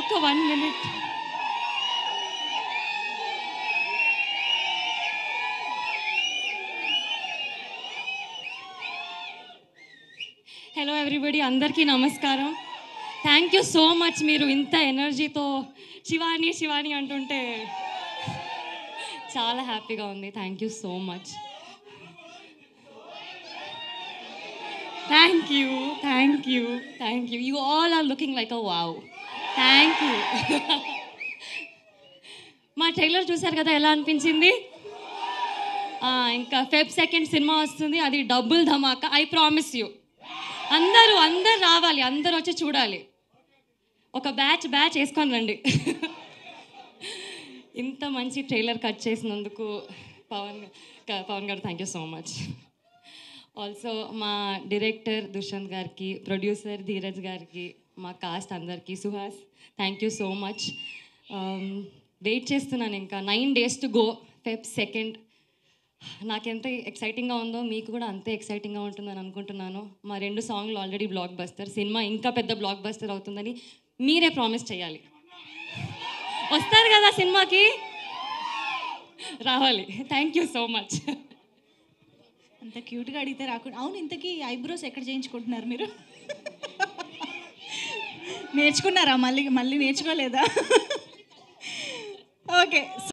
ఒక్క one minute hello everybody అందరికీ నమస్కారం థ్యాంక్ యూ సో మచ్ మీరు ఇంత ఎనర్జీతో శివాని శివాని అంటుంటే చాలా హ్యాపీగా ఉంది thank you so much thank you thank you thank you you all are looking like a wow thank you మా ట్రైలర్ చూశారు కదా ఎలా అనిపించింది ఆ, ఇంకా ఫెబ్ సెకండ్ సినిమా వస్తుంది అది డబుల్ ధమాకా ఐ ప్రామిస్ యూ అందరూ అందరు రావాలి అందరూ వచ్చి చూడాలి ఒక బ్యాచ్ బ్యాచ్ వేసుకొని రండి ఇంత మంచి ట్రైలర్ కట్ చేసినందుకు పవన్ గా- Pavan garu thank you so much also మా డైరెక్టర్ దుష్యంత్ గారికి ప్రొడ్యూసర్ ధీరజ్ గారికి మా కాస్ట్ అందరికీ Suhas thank you so much wait చేస్తున్నాను ఇంకా nine days to go Feb second నాకెంత ఎక్సైటింగ్గా ఉందో మీకు కూడా అంతే ఎక్సైటింగ్గా ఉంటుందని అనుకుంటున్నాను మా రెండు సాంగ్లు ఆల్రెడీ బ్లాక్ బస్టర్ సినిమా ఇంకా పెద్ద బ్లాక్ బస్టర్ అవుతుందని మీరే ప్రామిస్ చేయాలి వస్తారు కదా సినిమాకి రావాలి థ్యాంక్ యూ సో మచ్ అంత క్యూట్గా అడిగితే రాకుండా అవును ఇంతకీ ఐబ్రోస్ ఎక్కడ చేయించుకుంటున్నారు మీరు నేర్చుకున్నారా మళ్ళీ మళ్ళీ నేర్చుకోలేదా